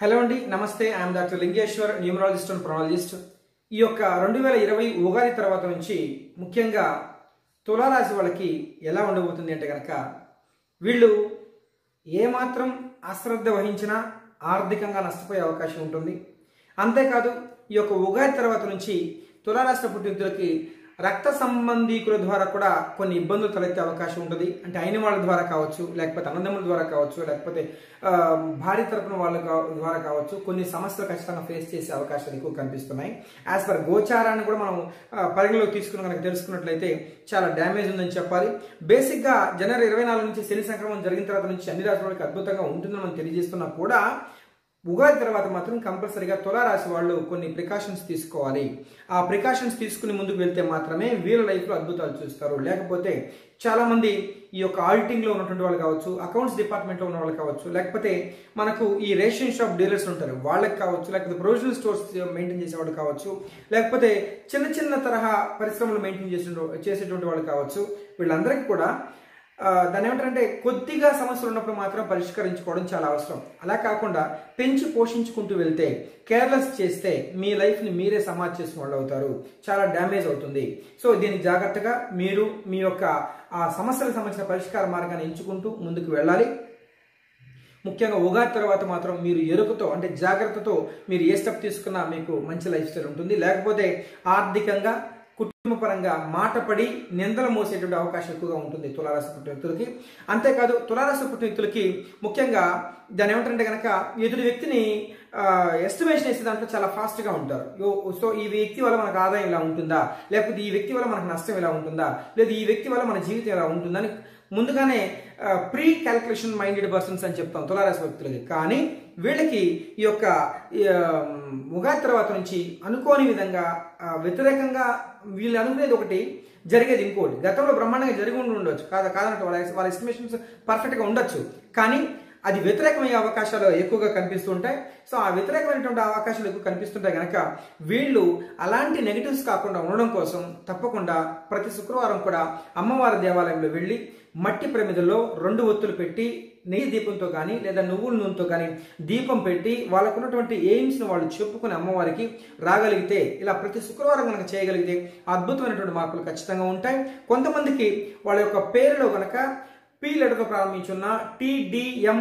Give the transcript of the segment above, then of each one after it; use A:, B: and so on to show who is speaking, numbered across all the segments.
A: hello అండి నమస్తే I'm doctor Lingeshwar numerologist and ప్రొనాలజిస్ట్ ఈ యొక్క రెండు వేల ఇరవై ఉగాది తర్వాత నుంచి ముఖ్యంగా తులారాశి వాళ్ళకి ఎలా ఉండబోతుంది అంటే కనుక వీళ్ళు ఏమాత్రం అశ్రద్ధ వహించినా ఆర్థికంగా నష్టపోయే అవకాశం ఉంటుంది అంతేకాదు ఈ యొక్క ఉగాది తర్వాత నుంచి తులారాశి పుట్టినతులకి రక్త సంబంధీకుల ద్వారా కూడా కొన్ని ఇబ్బందులు తలెత్తే అవకాశం ఉంటుంది అంటే అయిన వాళ్ళ ద్వారా కావచ్చు లేకపోతే అన్నదమ్ముల ద్వారా కావచ్చు లేకపోతే ఆ, భార్య తరపున వాళ్ళ కా- ద్వారా కావచ్చు కొన్ని సమస్యలు ఖచ్చితంగా ఫేస్ చేసే అవకాశాలు ఎక్కువ కనిపిస్తున్నాయి యాజ్ పర్ గోచారాన్ని కూడా మనం ఆ, పరిగణలోకి తీసుకుని కనుక తెలుసుకున్నట్లయితే చాలా డ్యామేజ్ ఉందని చెప్పాలి బేసిక్గా జనవరి ఇరవై నాలుగు నుంచి శని సంక్రమణం జరిగిన తర్వాత నుంచి అన్ని రాష్ట్రాల వాళ్ళకి అద్భుతంగా ఉంటుందని మనం తెలియజేస్తున్నా కూడా ఉగాది తర్వాత మాత్రం కంపల్సరీగా తులారాశి వాళ్ళు కొన్ని ప్రికాషన్స్ తీసుకోవాలి ఆ ప్రికాషన్స్ తీసుకుని ముందుకు వెళ్తే మాత్రమే వీళ్ళ లైఫ్లో అద్భుతాలు చూస్తారు లేకపోతే చాలా మంది ఈ యొక్క ఆడిటింగ్ లో ఉన్నటువంటి వాళ్ళు కావచ్చు అకౌంట్స్ డిపార్ట్మెంట్ లో ఉన్న వాళ్ళు కావచ్చు లేకపోతే మనకు ఈ రేషన్ షాప్ డీలర్స్ ఉంటారు వాళ్ళకి కావచ్చు లేకపోతే ప్రొవిజనల్ స్టోర్స్ మెయింటైన్ చేసేవాళ్ళు కావచ్చు లేకపోతే చిన్న చిన్న తరహా పరిశ్రమలు మెయింటైన్ చేసే చేసేటువంటి వాళ్ళు కావచ్చు వీళ్ళందరికీ కూడా ఆ, దాన్ని ఏమంటారంటే కొద్దిగా సమస్యలు ఉన్నప్పుడు మాత్రం పరిష్కరించుకోవడం చాలా అవసరం అలా కాకుండా పెంచి పోషించుకుంటూ వెళ్తే కేర్లెస్ చేస్తే మీ లైఫ్ని మీరే సమాజ్ చేసిన వాళ్ళు అవుతారు చాలా డ్యామేజ్ అవుతుంది సో దీన్ని జాగ్రత్తగా మీరు మీ యొక్క ఆ సమస్యలకు సంబంధించిన పరిష్కార మార్గాన్ని ఎంచుకుంటూ ముందుకు వెళ్ళాలి ముఖ్యంగా ఉగాది తర్వాత మాత్రం మీరు ఎరుకతో అంటే జాగ్రత్తతో మీరు ఏ స్టెప్ తీసుకున్నా మీకు మంచి లైఫ్ స్టైల్ ఉంటుంది లేకపోతే ఆర్థికంగా కుటుంబపరంగా మాటపడి నిందలు మోసేటువంటి అవకాశం ఎక్కువగా ఉంటుంది తులారాశి పుట్టిన వ్యక్తులకి అంతేకాదు తులారాశి పుట్టిన వ్యక్తులకి ముఖ్యంగా దాని ఏమంటారంటే కనుక ఎదుటి వ్యక్తిని ఎస్టిమేషన్ వేసే దాంట్లో చాలా ఫాస్ట్గా ఉంటారు యో- సో ఈ వ్యక్తి వల్ల మనకు ఆదాయం ఇలా ఉంటుందా లేకపోతే ఈ వ్యక్తి వల్ల మనకు నష్టం ఇలా ఉంటుందా లేదా ఈ వ్యక్తి వల్ల మన జీవితం ఇలా ఉంటుందని ముందుగానే ప్రీ క్యాల్కులేషన్ మైండెడ్ పర్సన్స్ అని చెప్తాం తులారాశి వ్యక్తులకి కానీ వీళ్ళకి ఈ యొక్క ఈ, ఆ, ఉగాది తర్వాత నుంచి అనుకోని విధంగా ఆ, వ్యతిరేకంగా వీళ్ళు అనుకునేది ఒకటి జరిగేది ఇంకోటి గతంలో బ్రహ్మాండంగా జరిగి ఉండి ఉండొచ్చు కాదు కాదంటే వాళ్ళ వాళ్ళ ఎస్టిమేషన్స్ పర్ఫెక్ట్గా ఉండొచ్చు కానీ అది వ్యతిరేకమయ్యే అవకాశాలు ఎక్కువగా కనిపిస్తుంటాయి సో ఆ వ్యతిరేకమైనటువంటి అవకాశాలు ఎక్కువ కనిపిస్తుంటాయి కనుక వీళ్ళు అలాంటి నెగిటివ్స్ కాకుండా ఉండడం కోసం తప్పకుండా ప్రతి శుక్రవారం కూడా అమ్మవారి దేవాలయంలో వెళ్ళి మట్టి ప్రమిదల్లో రెండు ఒత్తులు పెట్టి నెయ్యి దీపంతో కానీ లేదా నువ్వుల నూనెతో కానీ దీపం పెట్టి వాళ్ళకున్నటువంటి ఎయిమ్స్ని వాళ్ళు చెప్పుకుని అమ్మవారికి రాగలిగితే ఇలా ప్రతి శుక్రవారం కనుక చేయగలిగితే అద్భుతమైనటువంటి మార్పులు ఖచ్చితంగా ఉంటాయి కొంతమందికి వాళ్ళ యొక్క పేరులో కనుక పి లెటర్తో ప్రారంభించున్న టిడిఎం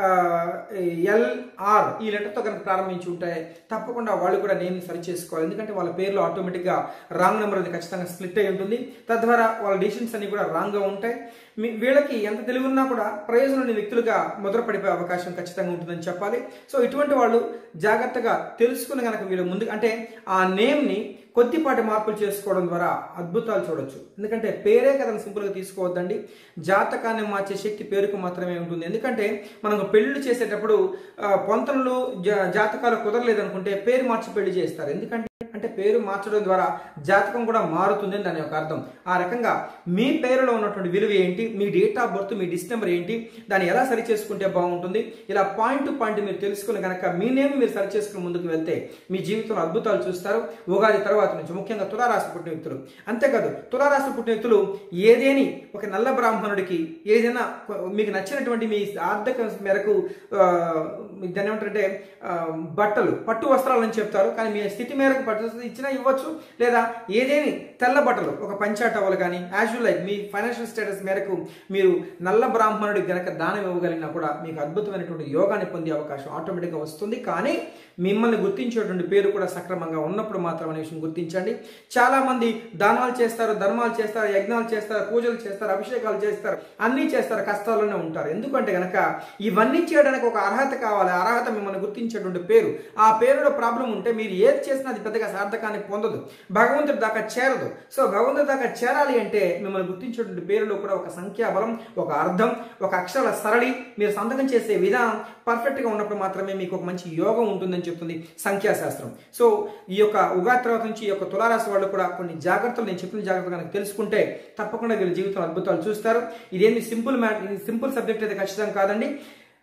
A: ఎల్ఆర్ ఈ లెటర్తో కనుక ప్రారంభించి ఉంటాయి తప్పకుండా వాళ్ళు కూడా నేమ్ సరి చేసుకోవాలి ఎందుకంటే వాళ్ళ పేర్లో ఆటోమేటిక్గా రాంగ్ నెంబర్ అది ఖచ్చితంగా స్ప్లిట్ అయి ఉంటుంది తద్వారా వాళ్ళ డిసిషన్స్ అన్ని కూడా రాంగ్గా ఉంటాయి మీ వీళ్ళకి ఎంత తెలివి ఉన్నా కూడా ప్రయోజనం లేని వ్యక్తులుగా ముద్ర పడిపోయే అవకాశం ఖచ్చితంగా ఉంటుందని చెప్పాలి సో ఇటువంటి వాళ్ళు జాగ్రత్తగా తెలుసుకుని కనుక వీళ్ళు ముందు అంటే ఆ నేమ్ని కొద్దిపాటి మార్పులు చేసుకోవడం ద్వారా అద్భుతాలు చూడొచ్చు ఎందుకంటే పేరే కథను సింపుల్గా తీసుకోవద్దండి జాతకాన్ని మార్చే శక్తి పేరుకు మాత్రమే ఉంటుంది ఎందుకంటే మనం పెళ్లి చేసేటప్పుడు ఆ, పొంతనలు జా- జాతకాలు కుదరలేదనుకుంటే పేరు మార్చి పెళ్లి చేస్తారు ఎందుకంటే అంటే పేరు మార్చడం ద్వారా జాతకం కూడా మారుతుంది దాని యొక్క అర్థం ఆ రకంగా మీ పేరులో ఉన్నటువంటి విలువ ఏంటి మీ డేట్ ఆఫ్ బర్త్ మీ డిస్ నెంబర్ ఏంటి దాన్ని ఎలా సరి చేసుకుంటే బాగుంటుంది ఇలా పాయింట్ టు పాయింట్ మీరు తెలుసుకుని కనుక మీ నేమ్ మీరు సరి చేసుకుని ముందుకు వెళ్తే మీ జీవితంలో అద్భుతాలు చూస్తారు ఉగాది తర్వాత నుంచి ముఖ్యంగా తులారాశి పుట్టిన వ్యక్తులు అంతేకాదు తులారాశి పుట్టిన వ్యక్తులు ఏదేని ఒక నల్ల బ్రాహ్మణుడికి ఏదైనా కొ- మీకు నచ్చినటువంటి మీ ఆర్థిక మేరకు ఆ, దాన్ని ఏమంటారంటే ఆ, బట్టలు పట్టు వస్త్రాలు అని చెప్తారు కానీ మీ స్థితి మేరకు పట్టు వస్త్రాలు ఇచ్చినా ఇవ్వచ్చు లేదా ఏదేని తెల్ల బట్టలు ఒక పంచా టవల్ కానీ యాజువల్ లైక్ మీ ఫైనాన్షియల్ స్టేటస్ మేరకు మీరు నల్ల బ్రాహ్మణుడికి గనక దానం ఇవ్వగలిగినా కూడా మీకు అద్భుతమైనటువంటి యోగాన్ని పొందే అవకాశం ఆటోమేటిక్గా వస్తుంది కానీ మిమ్మల్ని గుర్తించేటువంటి పేరు కూడా సక్రమంగా ఉన్నప్పుడు మాత్రం అనే విషయం గుర్తించండి చాలా మంది దానాలు చేస్తారు ధర్మాలు చేస్తారు యజ్ఞాలు చేస్తారు పూజలు చేస్తారు అభిషేకాలు చేస్తారు అన్నీ చేస్తారు కష్టాల్లోనే ఉంటారు ఎందుకంటే గనక ఇవన్నీ చేయడానికి ఒక అర్హత కావాలి ఆ అర్హత మిమ్మల్ని గుర్తించేటువంటి పేరు ఆ పేరులో ప్రాబ్లం ఉంటే మీరు ఏది చేసినా అది పెద్దగా సార్థకాన్ని పొందదు భగవంతుడి దాకా చేరదు సో భగవంతుడి దాకా చేరాలి అంటే మిమ్మల్ని గుర్తించేటువంటి పేరులో కూడా ఒక సంఖ్యాబలం ఒక అర్థం ఒక అక్షరాల సరళి మీరు సంతకం చేసే విధానం పర్ఫెక్ట్ గా ఉన్నప్పుడు మాత్రమే మీకు ఒక మంచి యోగం ఉంటుందని చెప్తుంది సంఖ్యాశాస్త్రం సో ఈ యొక్క ఉగాది తర్వాత నుంచి ఈ యొక్క తులారాశి వాళ్ళు కూడా కొన్ని జాగ్రత్తలు నేను చెప్పిన జాగ్రత్తలు కనుక తెలుసుకుంటే తప్పకుండా వీళ్ళ జీవితంలో అద్భుతాలు చూస్తారు ఇదేమి సింపుల్ మ్యాట్ సింపుల్ సబ్జెక్ట్ అయితే ఖచ్చితంగా కాదండి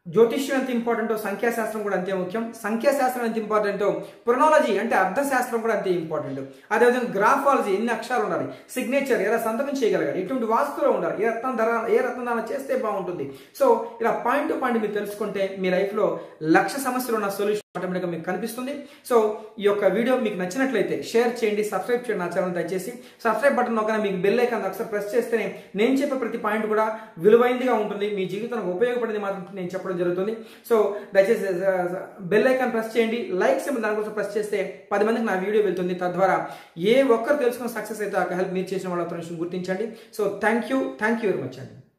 A: జ్యోతిష్యం ఎంత ఇంపార్టెంటో సంఖ్యాశాస్త్రం కూడా అంతే ముఖ్యం సంఖ్యాశాస్త్రం ఎంత ఇంపార్టెంటో ప్రొనాలజీ అంటే అర్థశాస్త్రం కూడా అంతే ఇంపార్టెంట్ అదేవిధంగా గ్రాఫాలజీ ఎన్ని అక్షరాలు ఉండాలి సిగ్నేచర్ ఎలా సంతకం చేయగలగాలి ఎటువంటి వాస్తులో ఉండాలి ఏ రత్నం ధర ఏ రత్నం దానం చేస్తే బాగుంటుంది సో ఇలా పాయింట్ టు పాయింట్ మీరు తెలుసుకుంటే మీ లైఫ్లో లక్ష సమస్యలు ఉన్న సొల్యూషన్ ఆటోమేటిక్గా మీకు కనిపిస్తుంది సో ఈ యొక్క వీడియో మీకు నచ్చినట్లయితే షేర్ చేయండి సబ్స్క్రైబ్ చేయండి నా ఛానల్ దయచేసి సబ్స్క్రైబ్ బటన్ నొక్కన మీకు బెల్ ఐకాన్ ఒకసారి ప్రెస్ చేస్తేనే నేను చెప్పే ప్రతి పాయింట్ కూడా విలువైందిగా ఉంటుంది మీ జీవితానికి ఉపయోగపడింది మాత్రం నేను చెప్పడం జరుగుతుంది సో దయచేసి బెల్ ఐకాన్ ప్రెస్ చేయండి లైక్ సింబల్ దానికోసం ప్రెస్ చేస్తే పది మందికి నా వీడియో వెళ్తుంది తద్వారా ఏ ఒక్కరు తెలుసుకున్న సక్సెస్ అయితే ఆ హెల్ప్ మీరు చేసిన వాళ్ళ గుర్తించండి so thank you thank you very much అండి